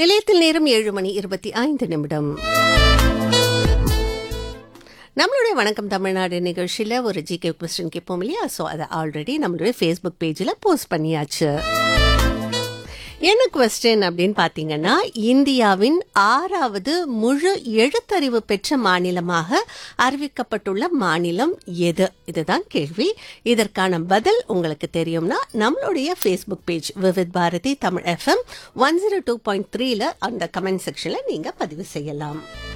நிலையத்தில் நேரம் ஏழு மணி இருபத்தி ஐந்து நிமிடம் நம்மளுடைய வணக்கம் தமிழ்நாடு நிகழ்ச்சியில் ஒரு ஜிகே கொஸ்டின் கேட்போம் இல்லையா ஸோ அதை ஆல்ரெடி நம்மளுடைய ஃபேஸ்புக் பேஜில் போஸ்ட் பண்ணியாச்சு என்ன கொஸ்டின் அப்படின்னு பார்த்தீங்கன்னா இந்தியாவின் ஆறாவது முழு எழுத்தறிவு பெற்ற மாநிலமாக அறிவிக்கப்பட்டுள்ள மாநிலம் எது இதுதான் கேள்வி இதற்கான பதில் உங்களுக்கு தெரியும்னா நம்மளுடைய Facebook page Vividh Bharati Tamil FM one zero two point த்ரீல அந்த கமெண்ட் செக்ஷனில் நீங்கள் பதிவு செய்யலாம்